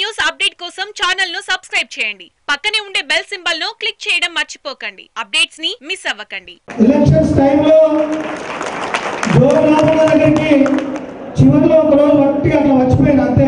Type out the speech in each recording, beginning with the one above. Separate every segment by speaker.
Speaker 1: news update కోసం channel ను subscribe చేయండి పక్కనే ఉండే బెల్ సింబల్ ను క్లిక్ చేయడం మర్చిపోకండి అప్డేట్స్ ని మిస్ అవ్వకండి
Speaker 2: ఎలక్షన్స్ టైంలో జోగులాభ దగ్గరికి చివరిలో ఒక రోజు వట్టిగా అట్లా వచ్చిపోయింది అంతే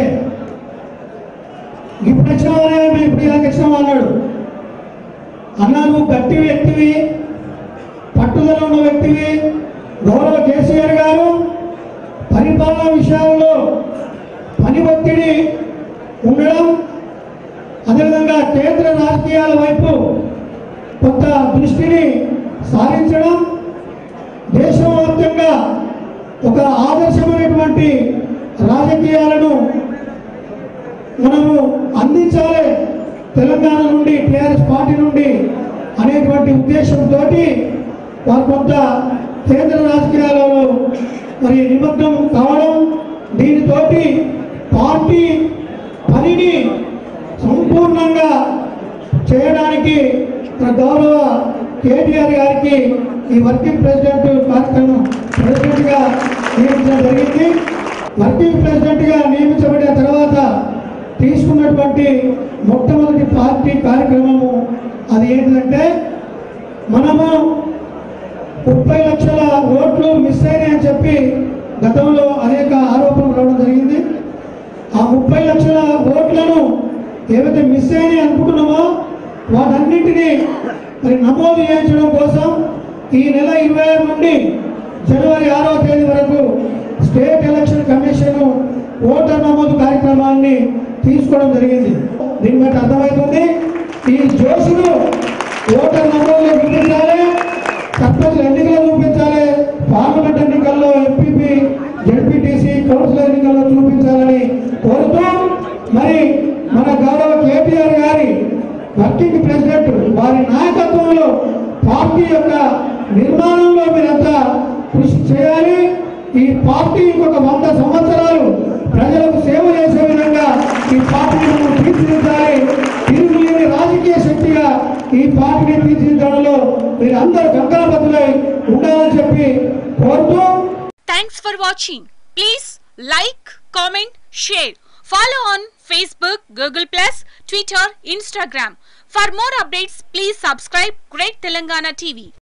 Speaker 2: ఇప్పుడు వచ్చినామనే మేము ఇప్పుడు ఇలాగ వచ్చినాము అన్నాడు అన్నా నువ్వు గట్టి వ్యక్తివి పట్టుదల ఉన్న వ్యక్తివి గౌరవ కేసీఆర్ గారు పరిపాలన విషయాల్లో పని ఒత్తిడి ఉండడం అదేవిధంగా కేంద్ర రాజకీయాల వైపు కొంత దృష్టిని సారించడం దేశవ్యాప్తంగా ఒక ఆదర్శమైనటువంటి రాజకీయాలను మనము అందించాలి తెలంగాణ నుండి టీఆర్ఎస్ పార్టీ నుండి అనేటువంటి ఉద్దేశంతో వారు కొంత కేంద్ర రాజకీయాలలో మరి నిమగ్నం కావడం దీనితోటి పార్టీ పనిని సంపూర్ణంగా చేయడానికి మన గౌరవ కేటీఆర్ గారికి ఈ వర్కింగ్ ప్రెసిడెంట్ కార్యక్రమం ప్రెసిడెంట్ గా నియమించడం జరిగింది వర్కింగ్ ప్రెసిడెంట్ గా నియమించబడిన తర్వాత తీసుకున్నటువంటి మొట్టమొదటి పార్టీ కార్యక్రమము అది ఏంటంటే మనము ముప్పై లక్షల ఓట్లు మిస్ అయినాయని చెప్పి గతంలో అనేక ఆరోపణలు రావడం జరిగింది ఆ ముప్పై లక్షల ఓట్లను ఏవైతే మిస్ అయినాయి అనుకుంటున్నామో వాటన్నింటినీ మరి నమోదు చేయించడం కోసం ఈ నెల ఇరవై ఆరు నుండి జనవరి ఆరవ తేదీ వరకు స్టేట్ ఎలక్షన్ కమిషన్ ఓటర్ నమోదు కార్యక్రమాన్ని తీసుకోవడం జరిగింది దీన్ని బట్టి అర్థమవుతుంది ఈ జోషును ఓటర్ నమోదులో చూపించాలి సర్పంచ్ ఎన్నికల్లో చూపించాలి పార్లమెంట్ ఎన్నికల్లో ఎంపీపీ జడ్పీటీసీ కౌన్సిలర్ ఎన్నికల్లో చూపించాలని కోరుతూ మరి మన గౌరవ కేటీఆర్ గారి వర్కింగ్ ప్రెసిడెంట్ వారి నాయకత్వంలో పార్టీ యొక్క నిర్మాణంలో మీరంతా కృషి చేయాలి ఈ పార్టీ ఇంకొక వంద సంవత్సరాలు ప్రజలకు సేవ చేసే విధంగా ఈ పార్టీని మనం తీర్చిదిద్దాలి తిరుగులేని రాజకీయ శక్తిగా ఈ పార్టీని తీర్చిదిద్దడంలో మీరు అందరూ గంగాబద్దులై ఉండాలని చెప్పి కోరుతూ
Speaker 1: thanks for watching please like comment share follow on Facebook Google plus Twitter Instagram for more updates please subscribe great Telangana TV